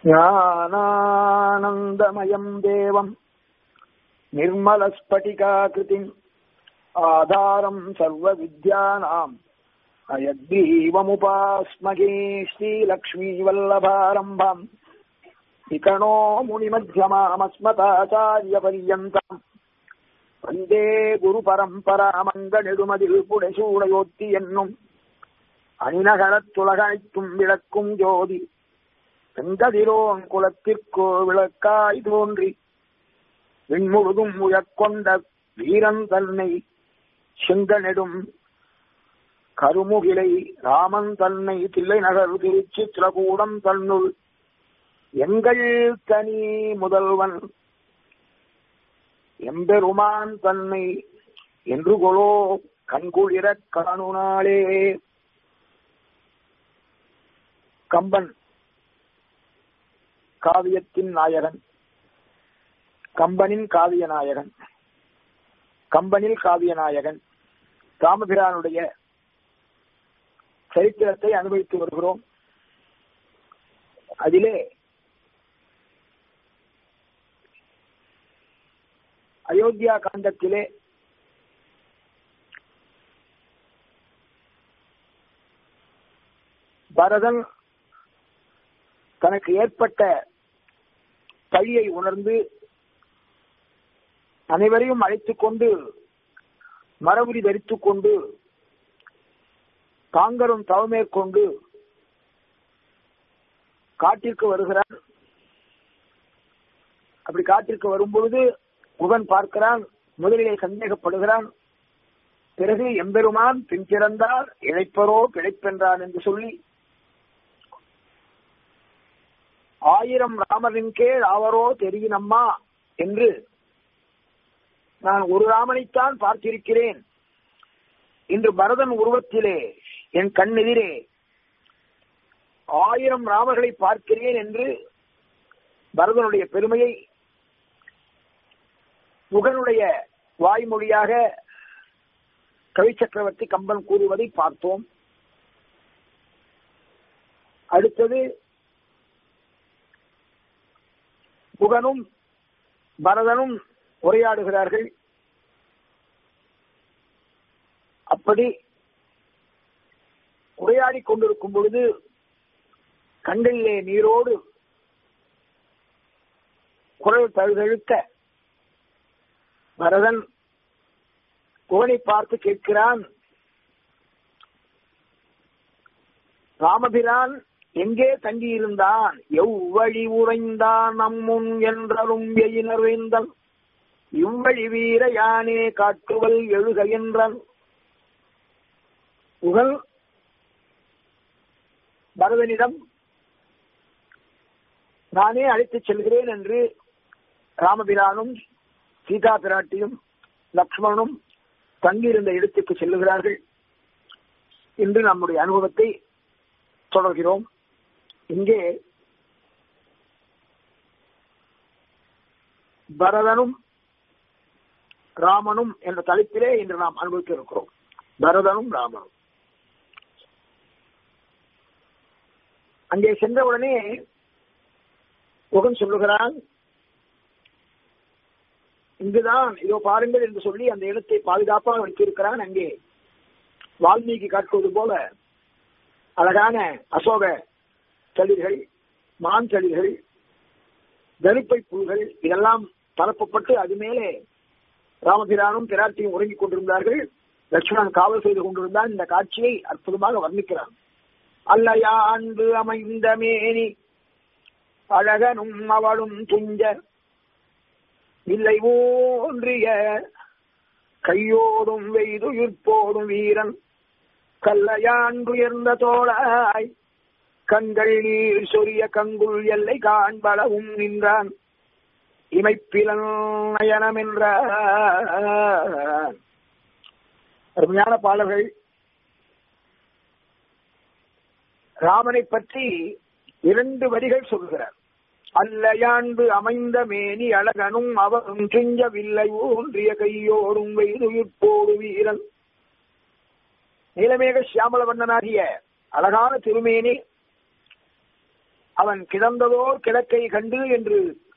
ज्ञानानन्दमयम् देवम् निर्मलस्फटिकाकृतिम् आधारम् सर्वविद्यानाम् अयग्रीवमुपास्मगे श्रीलक्ष्मीवल्लभारम्भम् इकणो मुनिमध्यमामस्मताचार्यपर्यन्तम् வந்தே குரு பரம்பரா மங்கநெடுமதில் புடைசூடையோத்தி என்னும் அணிநகரத்துலகனைத்தும் விளக்கும் ஜோதி செங்கதிரோன் குலத்திற்கோ விளக்காய் தோன்றி விண்முழுதும் உயக்கொண்ட வீரன் தன்னை செங்கநெடும் கருமுகிலை ராமன் தன்னை தில்லை நகர் திருச்சித்திரகூடம் தன்னுள் எங்கள் தனி முதல்வன் எம்பெருமான் தன்னை என்று கொலோ கண்குளிரக் காணுனாளே கம்பன் காவியத்தின் நாயகன் கம்பனின் காவிய நாயகன் கம்பனில் காவிய நாயகன் ராமபிரானுடைய சரித்திரத்தை அனுபவித்து வருகிறோம் அதிலே அயோத்தியா காண்டத்திலே பரதன் தனக்கு ஏற்பட்ட பழியை உணர்ந்து அனைவரையும் அழைத்துக் கொண்டு மரபுரி தரித்துக் கொண்டு தாங்கரும் தவமேற்கொண்டு காட்டிற்கு வருகிறான் அப்படி காட்டிற்கு வரும்பொழுது முகன் பார்க்கிறான் முதலிலே சந்தேகப்படுகிறான் பிறகு எம்பெருமான் பின் பிறந்தார் இழைப்பரோ பிழைப்பென்றான் என்று சொல்லி ஆயிரம் ராமரின் கீழ் அவரோ தெரியுனம்மா என்று நான் ஒரு ராமனைத்தான் பார்த்திருக்கிறேன் இன்று பரதன் உருவத்திலே என் கண்ணெதிரே ஆயிரம் ராமர்களை பார்க்கிறேன் என்று பரதனுடைய பெருமையை முகனுடைய வாய்மொழியாக கவி சக்கரவர்த்தி கம்பன் கூறுவதை பார்த்தோம் அடுத்தது முகனும் பரதனும் உரையாடுகிறார்கள் அப்படி உரையாடிக் கொண்டிருக்கும் பொழுது கண்களிலே நீரோடு குரல் தழுதழுக்க பரதன் புகனை பார்த்து கேட்கிறான் ராமபிரான் எங்கே தங்கியிருந்தான் எவ்வழி உறைந்தான் நம்முன் என்றலும் எயினர்வேந்தன் இவ்வழி வீர யானே காட்டுவல் எழுக என்றன் புகழ் பரதனிடம் நானே அழைத்துச் செல்கிறேன் என்று ராமபிரானும் சீதா பிராட்டியும் லக்ஷ்மணனும் தங்கியிருந்த இடத்துக்கு செல்லுகிறார்கள் இன்று நம்முடைய அனுபவத்தை தொடர்கிறோம் இங்கே பரதனும் ராமனும் என்ற தலைப்பிலே இன்று நாம் அனுபவிக்க இருக்கிறோம் பரதனும் ராமனும் அங்கே சென்றவுடனே முகன் சொல்லுகிறான் இங்குதான் இதோ பாருங்கள் என்று சொல்லி அந்த இடத்தை பாதுகாப்பாக வைத்திருக்கிறான் அங்கே வால்மீகி காட்டுவது போல அழகான அசோக தளிர்கள் மான் தளிர்கள் தருப்பை புல்கள் இதெல்லாம் பரப்பப்பட்டு அது மேலே ராமபிரானும் பிராட்டியும் உறங்கிக் கொண்டிருந்தார்கள் லட்சுமணன் காவல் செய்து கொண்டிருந்தான் இந்த காட்சியை அற்புதமாக வர்ணிக்கிறான் அல்லையா அன்று அமைந்த மேனி அழகனும் அவளும் துஞ்ச இல்லை ஊன்றிய கையோடும் வெய்துயிர்ப்போடும் வீரன் கல்லையாண்டுயர்ந்த தோளாய் கண்கள் நீர் சொரிய கங்குள் எல்லை காண்பளவும் நின்றான் இமைப்பிலன் நயனம் என்ற அருமையான பாடல்கள் ராமனை பற்றி இரண்டு வரிகள் சொல்கிறார் அல்லையாண்டு அமைந்த மேனி அழகனும் அவரும் செஞ்சவில்லை ஊன்றிய கையோடும் வெய்துயிர்ப்போடு வீரன் நீலமேக சியாமல வண்ணனாகிய அழகான திருமேனி அவன் கிடந்ததோ கிழக்கை கண்டு என்று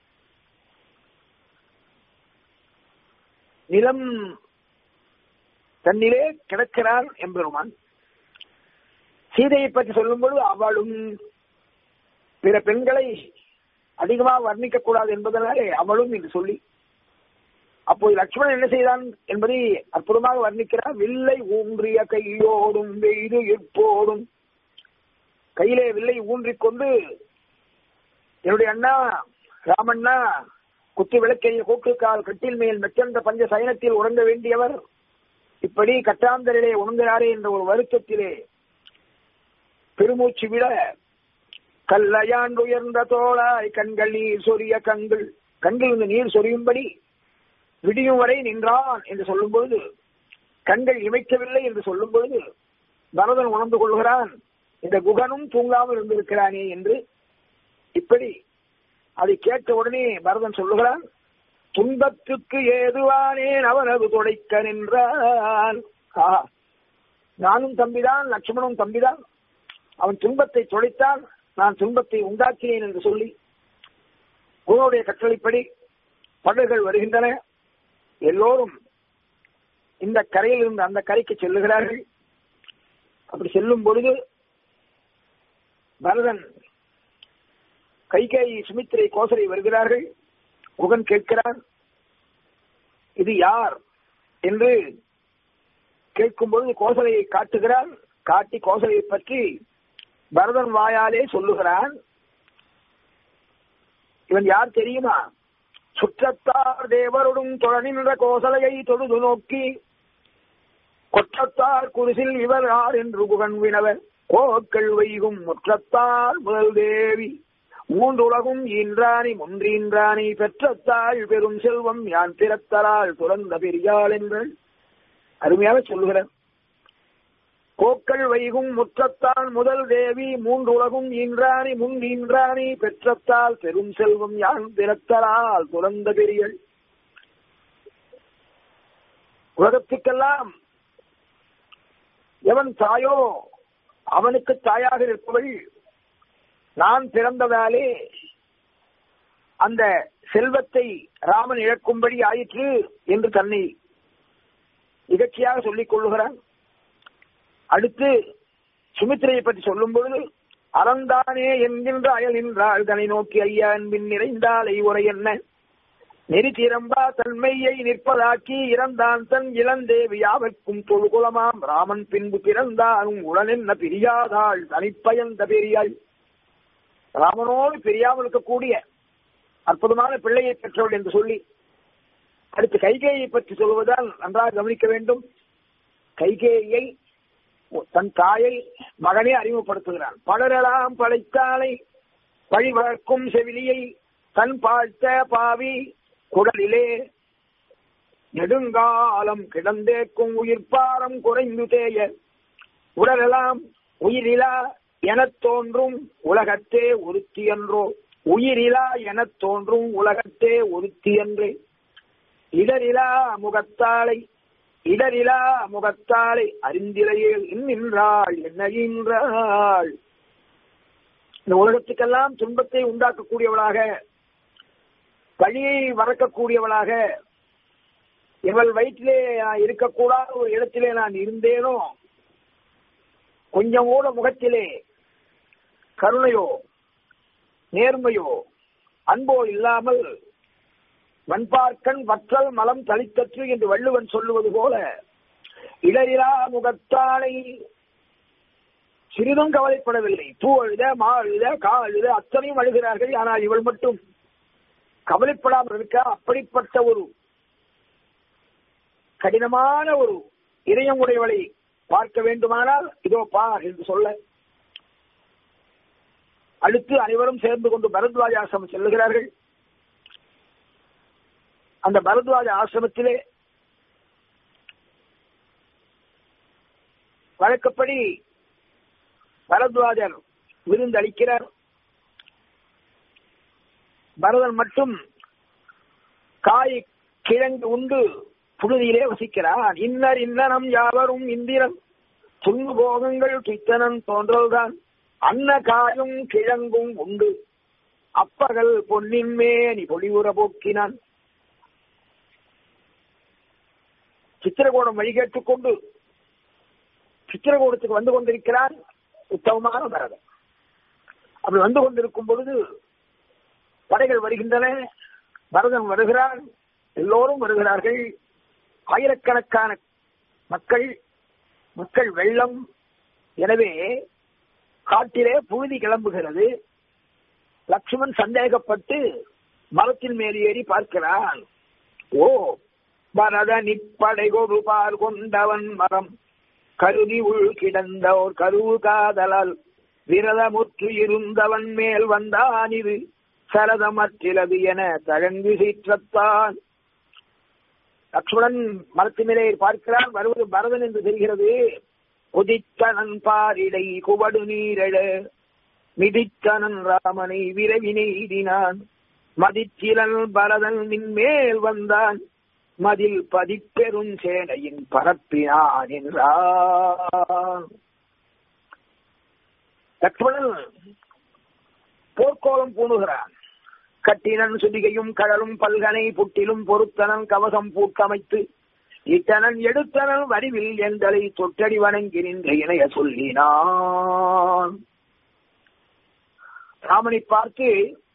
நிலம் தன்னிலே கிடக்கிறான் எம்பெருமான் சீதையை பற்றி சொல்லும்போது அவளும் பிற பெண்களை அதிகமாக வர்ணிக்க கூடாது என்பதனாலே அவளும் என்று சொல்லி அப்போது லட்சுமணன் என்ன செய்தான் என்பதை அற்புதமாக வர்ணிக்கிறார் வில்லை ஊன்றிய கையோடும் வெய்து இப்போடும் கையிலே வில்லை ஊன்றிக் கொண்டு என்னுடைய அண்ணா ராமண்ணா குத்தி விளக்கைய கூட்டுக்கால் கட்டில் மேல் மெச்சந்த பஞ்ச சயனத்தில் உறங்க வேண்டியவர் இப்படி கட்டாந்தரிலே உணர்ந்தாரே என்ற ஒரு வருத்தத்திலே பெருமூச்சு விட கல்லையாண்டு உயர்ந்த தோளாய் கண்கள் நீர் சொரிய கண்கள் கண்கள் இந்த நீர் சொரியும்படி விடியும் வரை நின்றான் என்று சொல்லும் பொழுது கண்கள் இமைக்கவில்லை என்று சொல்லும் பொழுது பரதன் உணர்ந்து கொள்கிறான் இந்த குகனும் தூங்காமல் இருந்திருக்கிறானே என்று இப்படி அதை கேட்ட உடனே பரதன் சொல்லுகிறான் துன்பத்துக்கு ஏதுவானேன் அவனது தொடைக்க நின்றான் ஆஹா நானும் தம்பிதான் லட்சுமணும் தம்பிதான் அவன் துன்பத்தை தொலைத்தான் நான் துன்பத்தை உண்டாக்கினேன் என்று சொல்லி குருவுடைய கட்டளைப்படி படகுகள் வருகின்றன எல்லோரும் இந்த கரையில் இருந்து அந்த கரைக்கு செல்லுகிறார்கள் அப்படி செல்லும் பொழுது பரதன் கைகை சுமித்திரை கோசலை வருகிறார்கள் குகன் கேட்கிறான் இது யார் என்று கேட்கும் பொழுது கோசலையை காட்டுகிறான் காட்டி கோசலையை பற்றி பரதன் வாயாலே சொல்லுகிறான் இவன் யார் தெரியுமா சுற்றத்தார் தேவருடும் தொழநின்ற கோசலையை தொழுது நோக்கி கொற்றத்தார் குரிசில் இவர் யார் என்று புகன் வினவர் கோக்கள் வைகும் முற்றத்தார் முதல் தேவி மூன்றுலகும் ஈன்றானி முன்றீன்றானி பெற்றத்தாள் பெரும் செல்வம் யான் பிறத்தலால் துறந்த பெரியாள் என்றாள் அருமையாக சொல்லுகிறேன் கோக்கள் வைகும் முற்றத்தால் முதல் தேவி மூன்றுலகும் ஈன்றானி முன் ஈன்றானி பெற்றத்தால் பெரும் செல்வம் யான் பிறத்தலால் துறந்த பெரியள் உலகத்துக்கெல்லாம் எவன் தாயோ அவனுக்கு தாயாக இருப்பவள் நான் பிறந்ததாலே அந்த செல்வத்தை ராமன் இழக்கும்படி ஆயிற்று என்று தன்னை இகழ்ச்சியாக சொல்லிக் கொள்ளுகிறான் அடுத்து சுமித்திரையை பற்றி சொல்லும் பொழுது அறந்தானே என்கின்ற அயல் நின்றாள் தன்னை நோக்கி ஐயா அன்பின் நிறைந்தாலை உரை என்ன நெறி திறம்பா தன்மையை நிற்பதாக்கி இறந்தான் தன் இளந்தேவி யாவர்க்கும் தொழுகுலமாம் ராமன் பின்பு பிறந்தானும் உடனென்ன பிரியாதாள் தனிப்பயந்த பெரியாள் ராமனோடு பிரியாமல் இருக்கக்கூடிய அற்புதமான பிள்ளையை பெற்றவள் என்று சொல்லி அடுத்து கைகேயை பற்றி சொல்வதால் நன்றாக கவனிக்க வேண்டும் கைகேயை தன் தாயை மகனே அறிமுகப்படுத்துகிறான் பலரெல்லாம் படைத்தாலை பழி வளர்க்கும் செவிலியை தன் பார்த்த பாவி குடலிலே நெடுங்காலம் கிடந்தேக்கும் உயிர்ப்பாரம் குறைந்து தேய உடலெல்லாம் உயிரிலா எனத் தோன்றும் உலகத்தே ஒருத்தி என்றோ உயிரிலா எனத் தோன்றும் உலகத்தே ஒருத்தி என்றே இடரிலா முகத்தாளை இடரிலா முகத்தாளை அறிந்திரையில் நின்றாள் என்னகின்றாள் இந்த உலகத்துக்கெல்லாம் துன்பத்தை உண்டாக்கக்கூடியவளாக பழியை மறக்கக்கூடியவளாக இவள் வயிற்றிலே இருக்கக்கூடாத ஒரு இடத்திலே நான் இருந்தேனோ கொஞ்சம் கூட முகத்திலே கருணையோ நேர்மையோ அன்போ இல்லாமல் வன்பார்க்கன் வற்றல் மலம் தளித்தற்று என்று வள்ளுவன் சொல்லுவது போல இடரிலா முகத்தானை சிறிதும் கவலைப்படவில்லை பூ அழுத மா அழுத கா அழுத அத்தனையும் அழுகிறார்கள் ஆனால் இவள் மட்டும் கவலைப்படாமல் இருக்க அப்படிப்பட்ட ஒரு கடினமான ஒரு இதயம் உடையவளை பார்க்க வேண்டுமானால் இதோ பார் என்று சொல்ல அடுத்து அனைவரும் சேர்ந்து கொண்டு பரத்வாஜ ஆசிரமம் செல்லுகிறார்கள் அந்த பரத்வாஜ ஆசிரமத்திலே வழக்கப்படி பரத்வாஜர் விருந்து அளிக்கிறார் பரதன் மட்டும் காய் கிழங்கு உண்டு புழுதியிலே வசிக்கிறான் இன்னர் இன்னனம் யாவரும் இந்திரன் துன்பு போகங்கள் துய்த்தனன் தோன்றல்தான் அன்ன காயும் கிழங்கும் உண்டு அப்பகல் பொன்னின் மேனி பொலிவுற போக்கினான் சித்திரகோணம் வழிகேட்டுக் கொண்டு சித்திரகோணத்துக்கு வந்து கொண்டிருக்கிறான் உத்தமமான பரதன் அப்படி வந்து கொண்டிருக்கும் பொழுது படைகள் வருகின்றன பரதன் வருகிறான் எல்லோரும் வருகிறார்கள் ஆயிரக்கணக்கான மக்கள் மக்கள் வெள்ளம் எனவே காட்டிலே புழுதி கிளம்புகிறது லக்ஷ்மண் சந்தேகப்பட்டு மரத்தின் மேல் ஏறி பார்க்கிறான் ஓ பரத நிப்படை ஒரு பார் கொண்டவன் மரம் கருதி உள் கிடந்த ஓர் கருவு காதலால் விரதமுற்று இருந்தவன் மேல் வந்தான் இது சரதமற்றிலது என தழங்கு சீற்றத்தான் லக்ஷ்மணன் மரத்தின் மேலே பார்க்கிறான் வருவது பரதன் என்று தெரிகிறது உதித்தனன் பாரிடை குவடு நீரெழ மிதித்தனன் ராமனை விரைவினை எய்தினான் மதிச்சிலன் பரதன் மேல் வந்தான் மதில் பதிப்பெரும் சேனையின் பரப்பினான் என்றான் லக்ஷ்மணன் போர்க்கோலம் பூணுகிறான் கட்டினன் சுதிகையும் கடலும் பல்கனை புட்டிலும் பொருத்தனன் கவசம் பூட்டமைத்து இத்தனன் எடுத்தனன் வடிவில் எங்களை தொட்டடி வணங்கி நின்ற இணைய சொல்லினான் ராமனை பார்த்து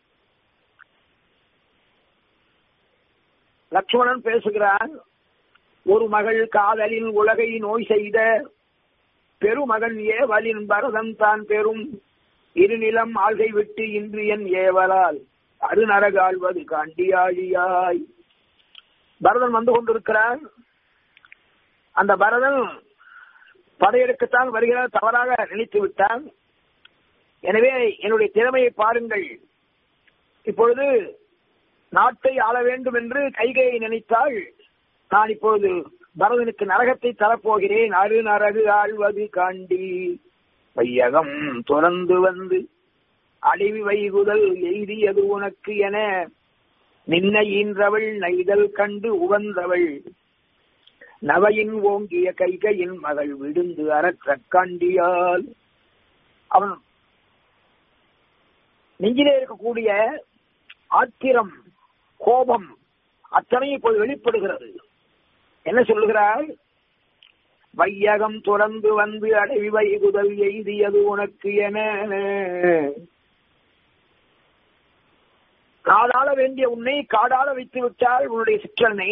லக்ஷ்மணன் பேசுகிறான் ஒரு மகள் காதலில் உலகை நோய் செய்த பெருமகன் ஏவலின் பரதன் தான் பெரும் இருநிலம் ஆள்கை விட்டு இன்று என் ஏவலால் அது நரகாழ்வது காண்டியாழியாய் பரதன் வந்து கொண்டிருக்கிறான் அந்த பரதன் படையெடுக்கத்தான் வருகிறார் தவறாக நினைத்து விட்டான் எனவே என்னுடைய திறமையை பாருங்கள் இப்பொழுது நாட்டை ஆள வேண்டும் என்று கைகையை நினைத்தால் நான் இப்பொழுது பரதனுக்கு நரகத்தை தரப்போகிறேன் அரு நரகு ஆழ்வது காண்டி வையகம் துறந்து வந்து அழிவி வைகுதல் எய்தியது உனக்கு என நின்ன ஈன்றவள் நைதல் கண்டு உவந்தவள் நவையின் ஓங்கிய கைகையின் மகள் விடுந்து அறற்ற காண்டியால் அவன் நெஞ்சிலே இருக்கக்கூடிய ஆத்திரம் கோபம் அத்தனை இப்போது வெளிப்படுகிறது என்ன சொல்லுகிறார் வையகம் துறந்து வந்து அடைவி வைகுதல் எய்தியது உனக்கு என காடாள வேண்டிய உன்னை காடாள வைத்து விட்டால் உன்னுடைய சிற்றனை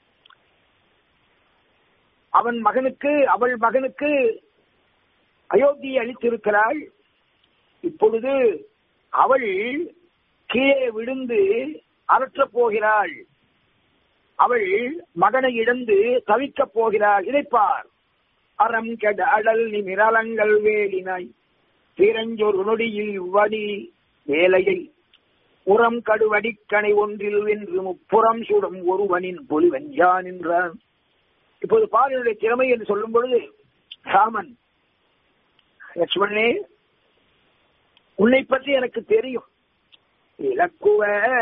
அவன் மகனுக்கு அவள் மகனுக்கு அயோத்தியை அளித்திருக்கிறாள் இப்பொழுது அவள் கீழே விழுந்து அறற்றப் போகிறாள் அவள் மகனை இழந்து தவிக்கப் போகிறாள் இதைப்பார் அறம் கெட அடல் நிமிரலங்கள் வேலினாய் பிறஞ்சொரு நொடியில் வடி வேலையை உரம் கடுவடிக்கணை ஒன்றில் வென்று முப்புறம் சுடும் ஒருவனின் பொலிவன் யான் என்றான் இப்போது பாருடைய திறமை என்று சொல்லும் பொழுது ராமன் லட்சுமணனே உன்னை பற்றி எனக்கு தெரியும் இலக்குவ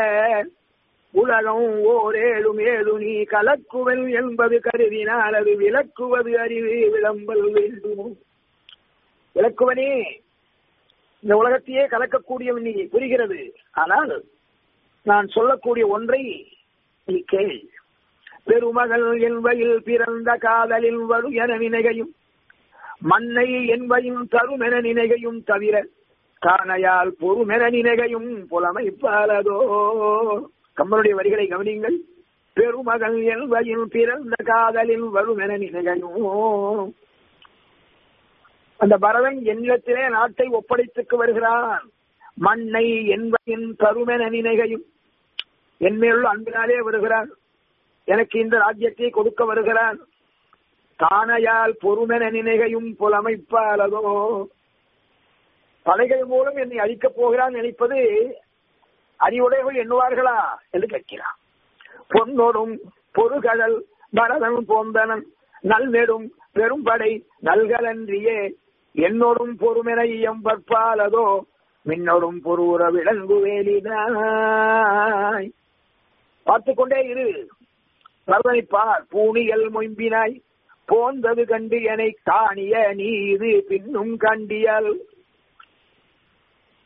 உலகம் ஓரேழும் ஏழு நீ கலக்குவல் என்பது கருதினால் அது விளக்குவது அறிவு விளம்பல் வேண்டும் விளக்குவனே இந்த உலகத்தையே கலக்கக்கூடியவன் நீ புரிகிறது ஆனால் நான் சொல்லக்கூடிய ஒன்றை நீ கேள் பெருமகள் என்பையில் பிறந்த காதலில் வரு என நினைகையும் மண்ணை என்பையும் தரும் என நினைகையும் தவிர காணையால் பொறுமென நினைகையும் புலமை பாலதோ கம்பனுடைய வரிகளை கவனியுங்கள் பெருமகள் என்பையில் பிறந்த காதலில் வரும் என நினைகையும் அந்த பரதன் என்னிடத்திலே நாட்டை ஒப்படைத்துக்கு வருகிறான் மண்ணை என்பையின் தருமென நினைகையும் என்மேலுள்ள அன்பினாலே வருகிறான் எனக்கு இந்த ராஜ்யத்தை கொடுக்க வருகிறான் தானையால் பொறுமென நினைகையும் புலமைப்பாலதோ படைகள் மூலம் என்னை அழிக்கப் போகிறான் நினைப்பது அறிவுடையவர்கள் எண்ணுவார்களா என்று கேட்கிறான் பொன்னொடும் பொறுகடல் பரதன் போந்தனன் நல்நெடும் பெரும்படை நல்கலன்றியே என்னோடும் பொறுமென எம்பற்பாலதோ மின்னோடும் பொருவுற விலங்கு வேலினாய் பார்த்து கொண்டே இரு பரதனைப்பார் பூணியல் மொயம்பினாய் போந்தது கண்டு எனை காணிய நீ இது பின்னும் கண்டியல்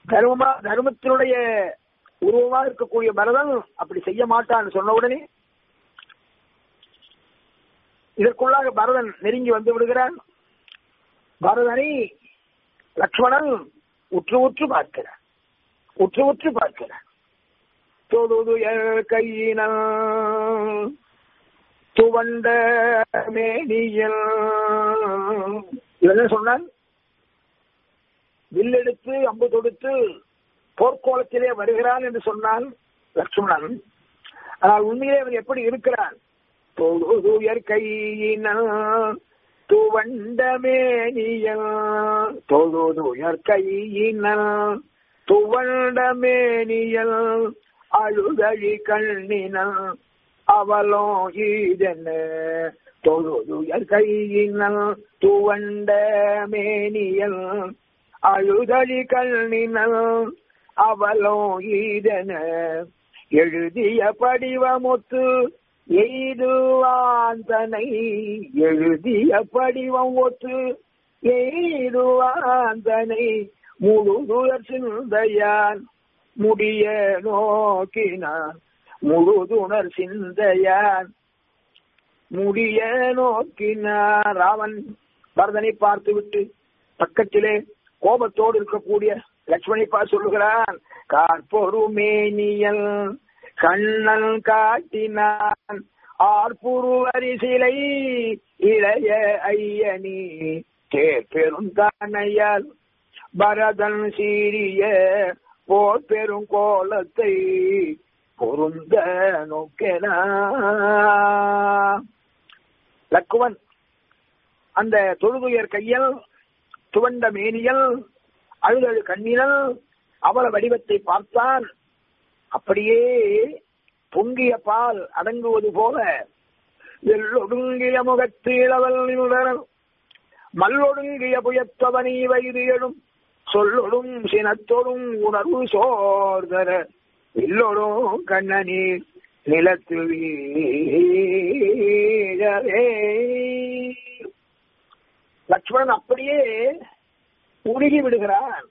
தர்மமா தர்மத்தினுடைய உருவமா இருக்கக்கூடிய பரதன் அப்படி செய்ய மாட்டான்னு சொன்ன உடனே இதற்குள்ளாக பரதன் நெருங்கி வந்து விடுகிறான் பரதனை லக்ஷ்மணன் உற்று உற்று பார்க்கிறான் உற்று உற்று பார்க்கிறான் தொழுதுயர் கையினல் துவண்ட மேனியல் இவன் சொன்னான் வில்லெடுத்து அம்பு தொடுத்து போர்க்கோலத்திலே வருகிறான் என்று சொன்னான் லட்சுமணன் ஆனால் உண்மையிலே அவன் எப்படி இருக்கிறான் தொழுதுயர் கையினல் துவண்ட மேனியல் தொழுதுயர் கையினல் துவண்ட மேனியல் அழுதழி கண்ணினல் அவளோ ஈதென்ன தொழுதுயர் கையினல் துவண்ட மேனியல் அழுதழி கண்ணினல் அவளோ ஈதென எழுதிய படிவமுத்து எய்துவாந்தனை எழுதிய படிவம் ஒத்து எய்துவாந்தனை முழுதுயர் சிந்தையான் முடிய நோக்கினான் முழுதுணர் சிந்தையான் முடிய நோக்கினான் ராவன் பரதனை பார்த்து விட்டு பக்கத்திலே கோபத்தோடு இருக்கக்கூடிய லட்சுமணி பா சொல்லுகிறான் கார்பொருமேனியல் கண்ணன் காட்டினான் ஆர்புருவரிசிலை இளைய ஐயனி பெருந்தானையால் பரதன் சீரிய போர் பெரும் கோலத்தை பொருந்த நோக்கனா லக்குவன் அந்த தொழுதுயர் கையல் துவண்ட மேனியல் அழுதழு கண்ணினல் அவல வடிவத்தை பார்த்தான் அப்படியே பொங்கிய பால் அடங்குவது போல எல்லொடுங்கிய முகத்தீழவல் நிமிடரும் மல்லொடுங்கிய புயத்தவனி வயது எழும் சொல்லொடும் சினத்தொடும் உணர்வு சோர்தர இல்லொடும் கண்ணநீர் நிலத்து வீழவே லட்சுமணன் அப்படியே உருகி விடுகிறான்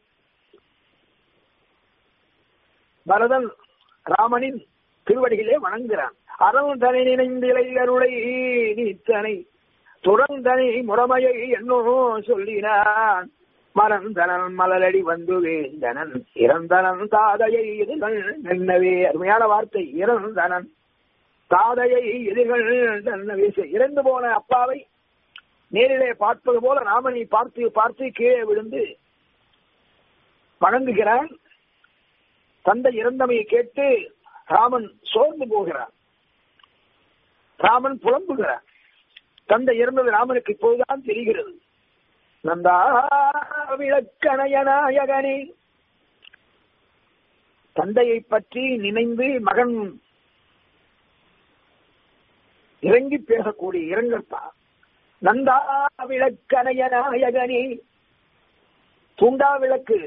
பரதன் ராமனின் திருவடிகளே வணங்குகிறான் அறம் தனி நினைந்திலை அருளை நீத்தனை துறந்தனை முறமையை என்னோ சொல்லினான் மறந்தனன் மலரடி வந்து வேந்தனன் இறந்தனன் தாதையை எதிர்கள் நன்னவே அருமையான வார்த்தை இறந்தனன் தாதையை எதிர்கள் நன்னவே இறந்து போன அப்பாவை நேரிலே பார்ப்பது போல ராமனை பார்த்து பார்த்து கீழே விழுந்து வணங்குகிறான் தந்தை இறந்தமையை கேட்டு ராமன் சோர்ந்து போகிறான் ராமன் புலம்புகிறான் தந்தை இறந்தது ராமனுக்கு இப்போதுதான் தெரிகிறது நந்தா விளக்கணையநாயகனே தந்தையை பற்றி நினைந்து மகன் இறங்கி பேசக்கூடிய இரங்கற்பா நந்தா விளக்கணைய நாயகனே தூண்டா விளக்கு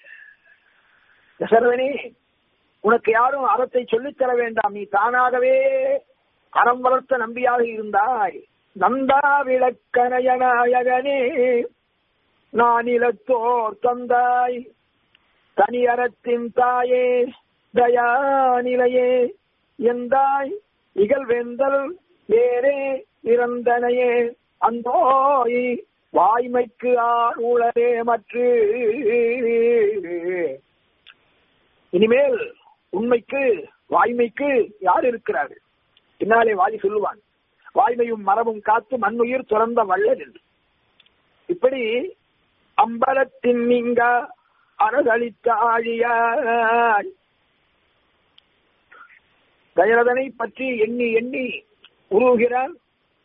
தசரதனே உனக்கு யாரும் அறத்தை சொல்லித்தர வேண்டாம் நீ தானாகவே அறம் வளர்த்த நம்பியாக இருந்தாய் நந்தா விளக்கணைய நாயகனே நான் இலத்தோர் தந்தாய் தனி அறத்தின் தாயே தயாநிலையே எந்தாய் இகழ்வேந்தல் வேறே இறந்தனையே அந்தோய் வாய்மைக்கு ஆர் உளரே மற்று இனிமேல் உண்மைக்கு வாய்மைக்கு யார் இருக்கிறார்கள் பின்னாலே வாதி சொல்லுவான் வாய்மையும் மரமும் காத்து மண்ணுயிர் துறந்த வள்ளல் என்று இப்படி அம்பலத்தின் நீங்க அரசளித்த ஆழியாய் தயரதனை பற்றி எண்ணி எண்ணி உருவுகிறார்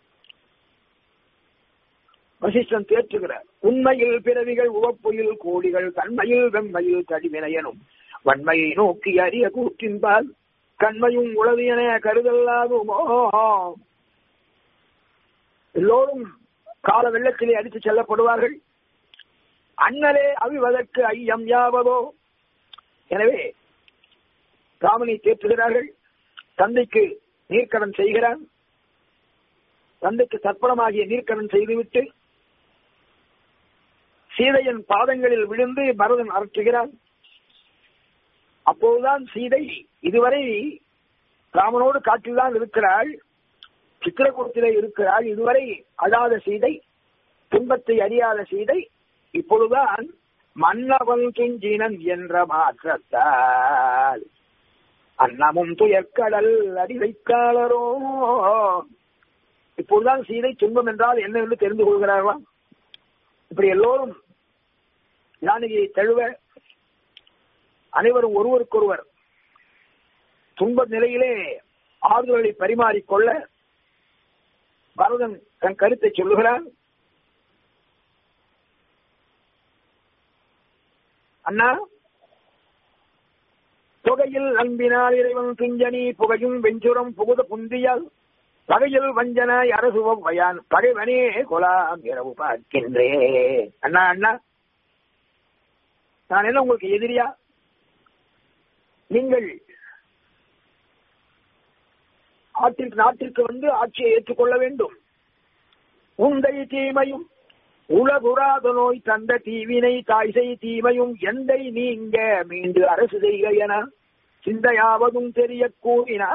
வசிஷ்டன் தேற்றுகிறார் உண்மையில் பிறவிகள் உவப்பொயில் கோடிகள் தன்மையில் வெண்மையில் தடிவினையனும் வன்மையை நோக்கி அறிய கூற்றின்பால் கண்மையும் உளது என கருதல்லாகுமோ எல்லோரும் கால வெள்ளத்திலே அடித்து செல்லப்படுவார்கள் அண்ணலே அவிவதற்கு ஐயம் யாவதோ எனவே ராமனை தேற்றுகிறார்கள் தந்தைக்கு நீர்க்கடன் செய்கிறான் தந்தைக்கு தர்ப்பணமாகிய நீர்க்கடன் செய்துவிட்டு சீதையின் பாதங்களில் விழுந்து பரதன் அரற்றுகிறான் அப்போதுதான் சீதை இதுவரை ராமனோடு காட்டில்தான் இருக்கிறாள் சித்திரக்கூடத்திலே இருக்கிறாள் இதுவரை அழாத சீதை துன்பத்தை அறியாத சீதை இப்பொழுதுதான் மன்னவன் துஞ்சினன் என்ற மாற்றத்தால் அன்னமும் துயர்கடல் அடி வைக்காளரோ இப்பொழுதுதான் சீதை துன்பம் என்றால் என்ன என்று தெரிந்து கொள்கிறார்களாம் இப்படி எல்லோரும் ஜானகியை தழுவ அனைவரும் ஒருவருக்கொருவர் துன்ப நிலையிலே ஆறுதல்களை பரிமாறிக்கொள்ள பரதன் தன் கருத்தை சொல்லுகிறான் அண்ணா தொகையில் அன்பினால் இறைவன் துஞ்சனி புகையும் வெஞ்சுரம் புகுத புந்தியால் பகையில் வஞ்சனாய் அரசுவம் வயான் பகைவனே கொலாம் இரவு பார்க்கின்றே அண்ணா அண்ணா நான் என்ன உங்களுக்கு எதிரியா நீங்கள் ஆற்றிற்கு நாட்டிற்கு வந்து ஆட்சியை ஏற்றுக்கொள்ள வேண்டும் உந்தை தீமையும் உலகுராத நோய் தந்த தீவினை தாய்சை தீமையும் எந்தை நீங்க மீண்டு அரசு செய்க என சிந்தையாவதும் தெரிய கூறினா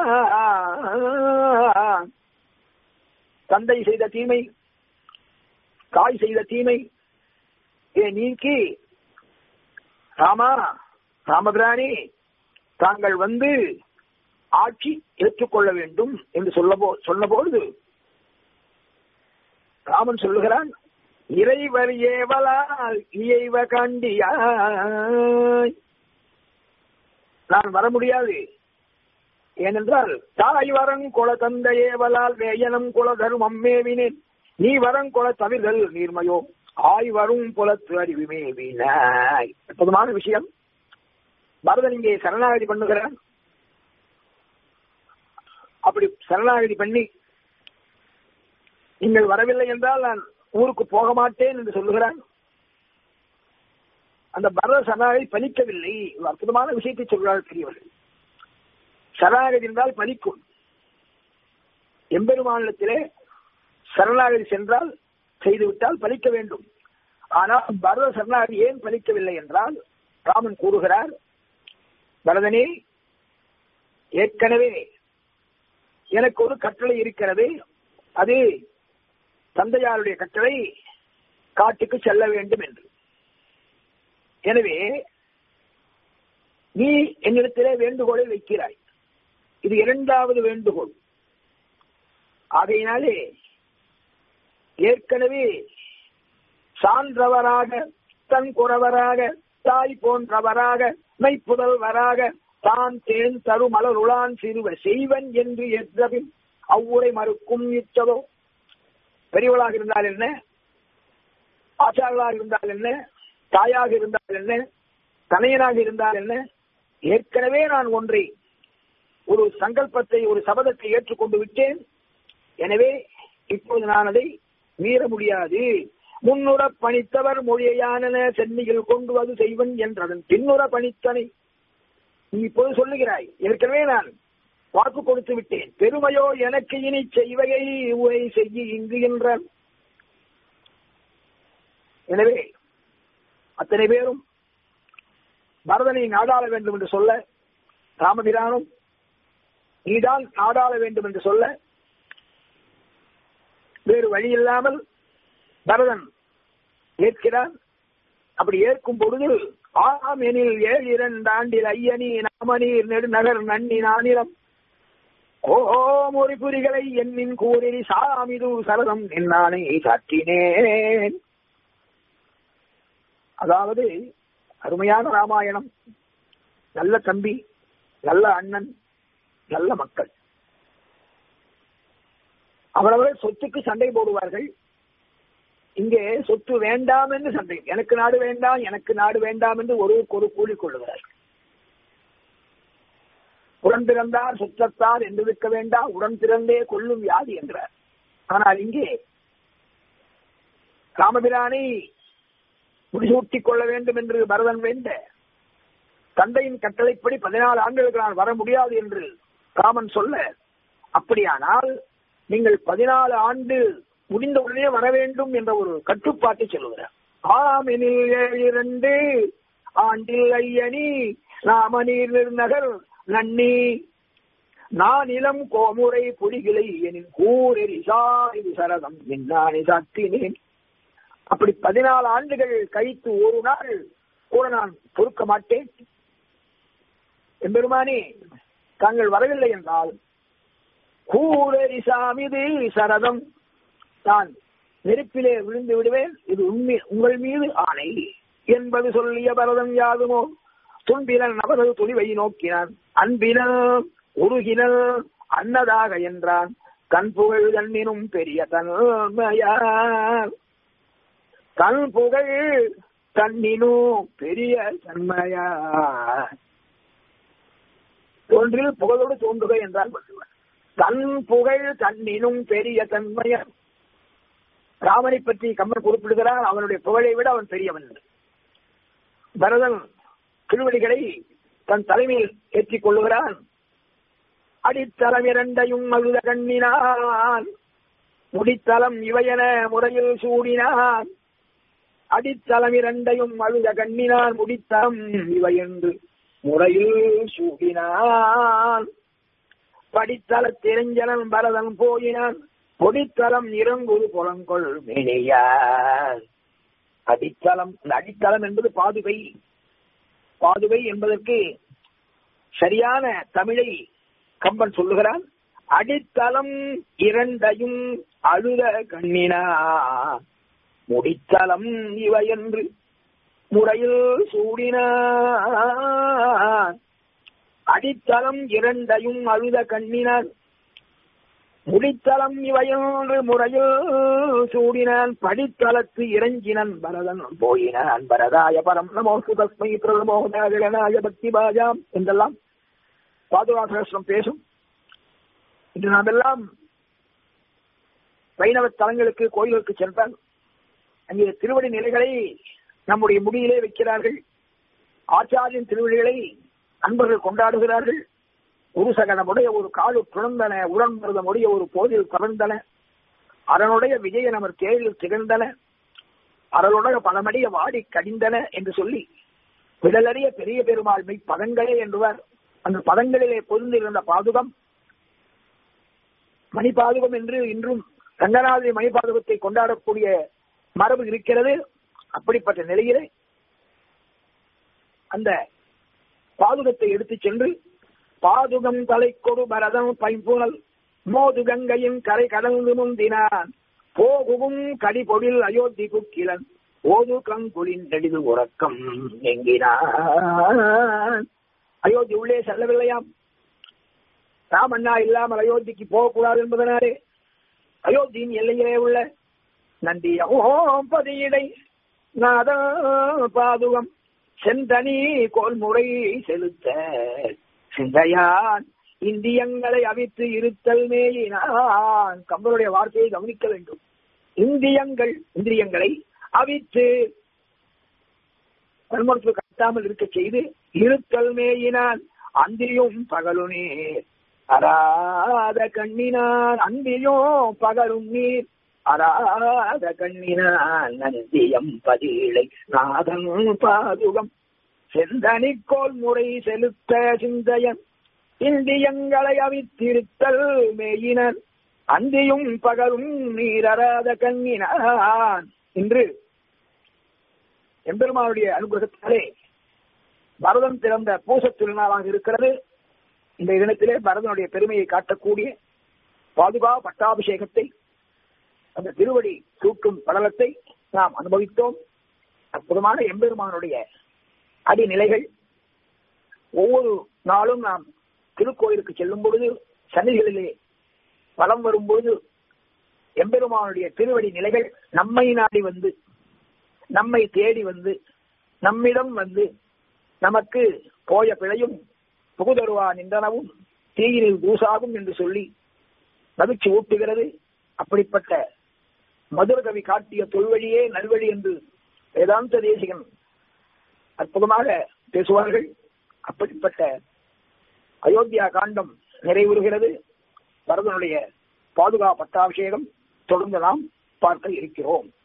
தந்தை செய்த தீமை தாய் செய்த தீமை ஏ நீக்கி ராமா ராமபிராணி தாங்கள் வந்து ஆட்சி ஏற்றுக்கொள்ள வேண்டும் என்று சொல்ல சொன்னபொழுது ராமன் சொல்லுகிறான் இறைவர் ஏவலால் இயைவ கண்டியாய் நான் வர முடியாது ஏனென்றால் தாய் வரங் குல தந்த ஏவலால் வேயனம் குல தருமம் மேவினேன் நீ வரங் குல தவிர்தல் நீர்மையோ ஆய் வரும் புலத்து அறிவு மேவினாய் அற்புதமான விஷயம் பரதன் இங்கே சரணாகதி பண்ணுகிறான் அப்படி சரணாகதி பண்ணி நீங்கள் வரவில்லை என்றால் நான் ஊருக்கு போக மாட்டேன் என்று சொல்லுகிறான் அந்த பரத சரணாகதி பலிக்கவில்லை ஒரு அற்புதமான விஷயத்தை சொல்கிறார் பெரியவர்கள் சரணாகதி என்றால் பலிக்கும் எம்பெருமாநிலத்திலே சரணாகதி சென்றால் செய்துவிட்டால் பலிக்க வேண்டும் ஆனால் பரத சரணாகதி ஏன் பலிக்கவில்லை என்றால் ராமன் கூறுகிறார் பரதனே ஏற்கனவே எனக்கு ஒரு கட்டளை இருக்கிறது அது தந்தையாருடைய கட்டளை காட்டுக்கு செல்ல வேண்டும் என்று எனவே நீ என்னிடத்திலே வேண்டுகோளை வைக்கிறாய் இது இரண்டாவது வேண்டுகோள் ஆகையினாலே ஏற்கனவே சான்றவராக தன் குறவராக தாய் போன்றவராக மெய்ப்புதல்வராக தான் தேன் தரு மலருளான் சிறுவ செய்வன் என்று எத்தபின் அவ்வுரை மறுக்கும் இச்சதோ பெரியவளாக இருந்தால் என்ன ஆச்சாரலாக இருந்தால் என்ன தாயாக இருந்தால் என்ன தனையனாக இருந்தால் என்ன ஏற்கனவே நான் ஒன்றை ஒரு சங்கல்பத்தை ஒரு சபதத்தை ஏற்றுக்கொண்டு விட்டேன் எனவே இப்போது நான் அதை மீற முடியாது முன்னுற பணித்தவர் மொழியான சென்னையில் கொண்டு அது செய்வன் என்றதன் பின்னுற பணித்தனை நீ இப்போது சொல்லுகிறாய் ஏற்கனவே நான் வாக்கு கொடுத்து விட்டேன் பெருமையோ எனக்கு இனி செய்வகை உரை செய்ய இங்கு என்ற எனவே அத்தனை பேரும் பரதனை நாடாள வேண்டும் என்று சொல்ல ராமபிரானும் நீதான் நாடாள வேண்டும் என்று சொல்ல வேறு வழி இல்லாமல் பரதன் ஏற்கிறான் அப்படி ஏற்கும் பொழுது ஆம் எனில் ஏழு இரண்டு ஆண்டில் ஐயனி நாமநீர் நெடுநகர் நன்னி நானிலம் கோமொழி புரிகளை என்னின் கூறி சாமிது சரதம் என்னானை சாற்றினேன் அதாவது அருமையான ராமாயணம் நல்ல தம்பி நல்ல அண்ணன் நல்ல மக்கள் அவரவர்கள் சொத்துக்கு சண்டை போடுவார்கள் இங்கே சொத்து வேண்டாம் என்று சண்டை எனக்கு நாடு வேண்டாம் எனக்கு நாடு வேண்டாம் என்று ஒருவருக்கு ஒரு கூலிக் கொள்ளுகிறார்கள் உடன் பிறந்தார் சுற்றத்தார் என்று இருக்க வேண்டாம் உடன் பிறந்தே கொள்ளும் வியாதி என்றார் ஆனால் இங்கே ராமபிரானை முடிசூட்டிக் கொள்ள வேண்டும் என்று பரதன் வேண்ட தந்தையின் கட்டளைப்படி பதினாலு ஆண்டுகளுக்கு நான் வர முடியாது என்று ராமன் சொல்ல அப்படியானால் நீங்கள் பதினாலு ஆண்டு முடிந்தவுடனே வர வேண்டும் என்ற ஒரு கட்டுப்பாட்டை சொல்லுகிறார் ஆம் எனில் ஏழு இரண்டு ஆண்டில் ஐயனி நாமநீர் நகர் நன்னி நான் இளம் கோமுறை புலிகளை எனின் கூரெரிசா இது சரதம் என்னானி சாத்தினேன் அப்படி பதினாலு ஆண்டுகள் கழித்து ஒரு நாள் கூட நான் பொறுக்க மாட்டேன் எம்பெருமானே தாங்கள் வரவில்லை என்றால் கூரெரிசாமிது சரதம் நான் நெருப்பிலே விழுந்து விடுவேன் இது உண்மை உங்கள் மீது ஆணை என்பது சொல்லிய பரதம் யாதுமோ துன்பினன் அவரது துணிவை நோக்கினான் அன்பினல் உருகினல் அன்னதாக என்றான் கண் புகழ் தன்னினும் பெரிய தன்மையார் கண் புகழ் தன்னினும் பெரிய தன்மையார் ஒன்றில் புகழோடு தோன்றுக என்றால் வள்ளுவர் தன் புகழ் தன்னினும் பெரிய தன்மையார் ராமனை பற்றி கம்மன் குறிப்பிடுகிறார் அவனுடைய புகழை விட அவன் பெரியவன் பரதன் திருவடிகளை தன் தலைமையில் ஏற்றிக் கொள்ளுகிறான் அடித்தளம் இரண்டையும் அழுத கண்ணினான் முடித்தளம் இவையென முறையில் சூடினான் அடித்தளம் இரண்டையும் அழுத கண்ணினான் முடித்தளம் இவை என்று முறையில் சூடினான் படித்தள தெரிஞ்சனன் பரதன் போயினான் பொடித்தளம் இறங்குது புலங்கொள் மேனியார் அடித்தளம் இந்த அடித்தளம் என்பது பாதுகை பாதுகை என்பதற்கு சரியான தமிழை கம்பன் சொல்லுகிறான் அடித்தளம் இரண்டையும் அழுத கண்ணினா முடித்தளம் இவை என்று முறையில் சூடினான் அடித்தளம் இரண்டையும் அழுத கண்ணினான் முடித்தளம் இவையொன்று முறையில் சூடினான் படித்தளத்து இறங்கினன் பரதன் போயினான் பரதாய பரம் நமோ சுதஸ்மை பிரதமோதாய பக்தி பாஜாம் என்றெல்லாம் பாதுகாசம் பேசும் இன்று நாம் எல்லாம் வைணவ தலங்களுக்கு கோயில்களுக்கு சென்றால் அங்கே திருவடி நிலைகளை நம்முடைய முடியிலே வைக்கிறார்கள் ஆச்சாரியின் திருவடிகளை அன்பர்கள் கொண்டாடுகிறார்கள் ஒரு சகனமுடைய ஒரு காலு துணர்ந்தன உடன்பருதமுடைய ஒரு போதில் கவர்ந்தன அரனுடைய விஜய நமர் தேரில் திகழ்ந்தன அரனுடைய பலமடிய வாடி கடிந்தன என்று சொல்லி விடலறிய பெரிய பெருமாள் மெய் பதங்களே என்றுவர் அந்த பதங்களிலே பொருந்திருந்த பாதுகம் மணிபாதுகம் என்று இன்றும் ரங்கநாதி மணிபாதுகத்தை கொண்டாடக்கூடிய மரபு இருக்கிறது அப்படிப்பட்ட நிலையிலே அந்த பாதுகத்தை எடுத்துச் சென்று பாதுகம் தலை கொடு பரதம் பைம்புணல் மோது கங்கையின் கரை கடந்து முந்தினான் போகுவும் கடிபொடில் அயோத்தி குக்கிலன் ஓது கங்குளின் நெடிது உறக்கம் எங்கினான் அயோத்தி உள்ளே செல்லவில்லையாம் ராமண்ணா இல்லாமல் அயோத்திக்கு போகக்கூடாது என்பதனாலே அயோத்தியின் எல்லையிலே உள்ள நந்திய ஓம் பதியிடை நாத பாதுகம் செந்தனி கோல்முறை செலுத்த சிந்தையான் இந்தியங்களை அவித்து இருத்தல் மேயினான் கம்பனுடைய வார்த்தையை கவனிக்க வேண்டும் இந்தியங்கள் இந்திரியங்களை அவித்து கல்மரத்து கட்டாமல் இருக்க செய்து இருத்தல் மேயினான் அந்தியும் பகலும் நீர் அராத கண்ணினான் அந்தியும் பகலும் நீர் அராத கண்ணினான் நந்தியம் பதிலை நாதன் பாதுகம் செந்தனிக்கோள் முறை செலுத்த சிந்தையன் இந்தியங்களை அவித்திருத்தல் மேயினர் அந்தியும் பகலும் நீரராத கண்ணினான் என்று எம்பெருமானுடைய அனுகிரகத்தாலே பரதம் திறந்த பூச திருநாளாக இருக்கிறது இந்த தினத்திலே பரதனுடைய பெருமையை காட்டக்கூடிய பாதுகா பட்டாபிஷேகத்தை அந்த திருவடி தூக்கும் படலத்தை நாம் அனுபவித்தோம் அற்புதமான எம்பெருமானுடைய அடிநிலைகள் ஒவ்வொரு நாளும் நாம் திருக்கோயிலுக்கு செல்லும் பொழுது சன்னிகளிலே வலம் வரும்போது எம்பெருமானுடைய திருவடி நிலைகள் நம்மை நாடி வந்து நம்மை தேடி வந்து நம்மிடம் வந்து நமக்கு போய பிழையும் புகுதருவா நின்றனவும் தீயினில் தூசாகும் என்று சொல்லி மகிழ்ச்சி ஊட்டுகிறது அப்படிப்பட்ட மதுரகவி காட்டிய தொல்வழியே நல்வழி என்று வேதாந்த தேசிகன் அற்புதமாக பேசுவார்கள் அப்படிப்பட்ட அயோத்தியா காண்டம் நிறைவுறுகிறது பரதனுடைய பாதுகா பட்டாபிஷேகம் தொடர்ந்து நாம் பார்க்க இருக்கிறோம்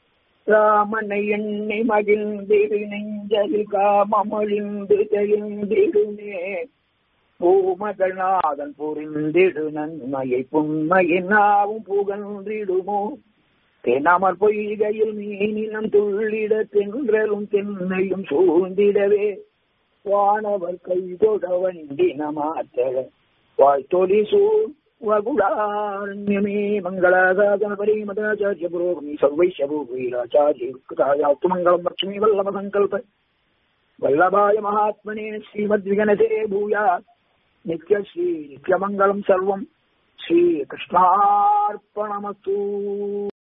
ராமனை எண்ணெய் மகிழ்ந்திரு நெஞ்சலில் காமமொழிந்து தெளிந்திடுமே பூமகநாதன் புரிந்திடு நன்மையை புண்மையினாவும் புகழ்ந்திடுமோ தென்னமர் பொய்கையில் மீனினம் துள்ளிட தென்றலும் தென்னையும் சூழ்ந்திடவே வானவர் கைதொட வண்டின மாத்தள வாழ்த்தொலி சூழ் வகுலாரண்யமே மங்களாசாதனபரி மதாச்சாரிய புரோகமி சர்வைஷபூபீராச்சாரியாத்து மங்களம் லட்சுமி வல்லப சங்கல்ப வல்லபாய மகாத்மனே ஸ்ரீமத்விகனசே பூயா நித்ய ஸ்ரீ நித்யமங்கலம் சர்வம் ஸ்ரீ கிருஷ்ணார்ப்பணமஸ்து